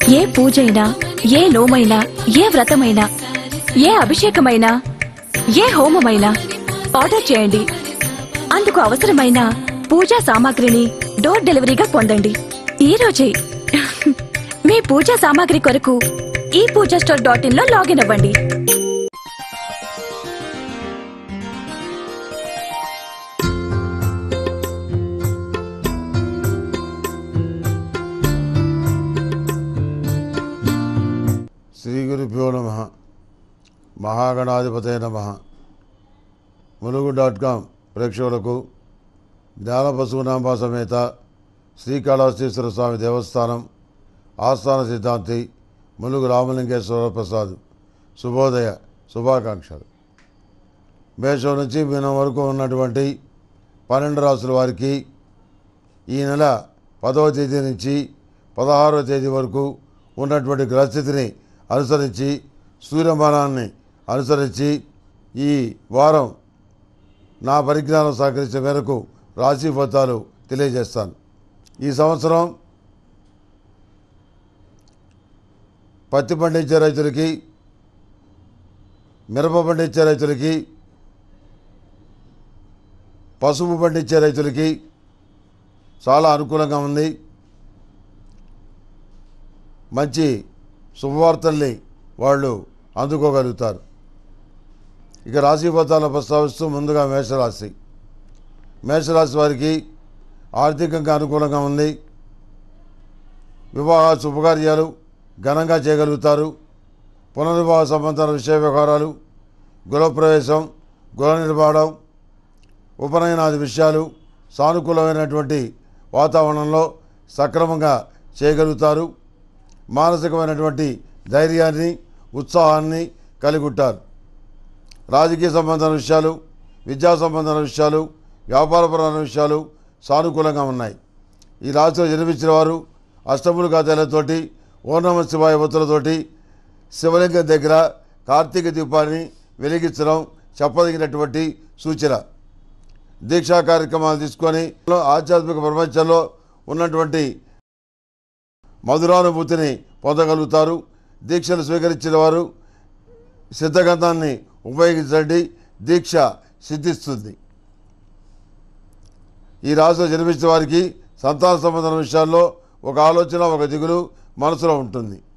ఏ పూజైనా ఏ నోమైనా ఏ వ్రతమైనా ఏ అభిషేకమైనా ఏ హోమమైనా ఆర్డర్ చేయండి అందుకు అవసరమైన పూజా సామాగ్రిని డోర్ డెలివరీగా పొందండి ఈ రోజే మీ పూజా సామాగ్రి కొరకు ఈ పూజా స్టోర్ డాట్ ఇన్ లో లాగిన్ అవ్వండి శ్రీ గురుభ్యో నమ మహాగణాధిపతయ నమ ములుగు డాట్ కామ్ ప్రేక్షకులకు జ్ఞానపశునాంబ సమేత శ్రీకాళహస్తీశ్వర స్వామి దేవస్థానం ఆస్థాన సిద్ధాంతి ములుగు రామలింగేశ్వర ప్రసాద్ శుభోదయ శుభాకాంక్షలు మేషం నుంచి మీనం వరకు ఉన్నటువంటి పన్నెండు రాసుల వారికి ఈ నెల పదవ తేదీ నుంచి పదహారవ తేదీ వరకు ఉన్నటువంటి గ్రహస్థితిని అనుసరించి సూర్యమానాన్ని అనుసరించి ఈ వారం నా పరిజ్ఞానం సహకరించిన మేరకు రాశి ఫలితాలు తెలియజేస్తాను ఈ సంవత్సరం పత్తి పండించే రైతులకి మిరప పండించే రైతులకి పసుపు పండించే రైతులకి చాలా అనుకూలంగా ఉంది మంచి శుభవార్తల్ని వాళ్ళు అందుకోగలుగుతారు ఇక రాశి ఫలితాలను ప్రస్తావిస్తూ ముందుగా మేషరాశి మేషరాశి వారికి ఆర్థికంగా అనుకూలంగా ఉంది వివాహ శుభకార్యాలు ఘనంగా చేయగలుగుతారు పునర్వివాహ సంబంధాల విషయ వ్యవహారాలు గృహప్రవేశం గృహ నిర్మాణం ఉపనయనాది విషయాలు సానుకూలమైనటువంటి వాతావరణంలో సక్రమంగా చేయగలుగుతారు మానసికమైనటువంటి ధైర్యాన్ని ఉత్సాహాన్ని కలిగి ఉంటారు రాజకీయ సంబంధమైన విషయాలు విద్యా సంబంధమైన విషయాలు వ్యాపారపరమైన విషయాలు సానుకూలంగా ఉన్నాయి ఈ రాశిలో జన్మించిన వారు అష్టములు ఖాతాలతోటి ఓనమ శివాయ ఒత్తులతోటి శివలింగం దగ్గర కార్తీక దీపాన్ని వెలిగించడం చెప్పదగినటువంటి సూచన దీక్షా కార్యక్రమాలు తీసుకొని ఆధ్యాత్మిక ప్రపంచంలో ఉన్నటువంటి మధురానుభూతిని పొందగలుగుతారు దీక్షలు స్వీకరించిన వారు సిద్ధగంధాన్ని ఉపయోగించండి దీక్ష సిద్ధిస్తుంది ఈ రాశిలో జన్మించిన వారికి సంతాన సంబంధం విషయాల్లో ఒక ఆలోచన ఒక దిగులు మనసులో ఉంటుంది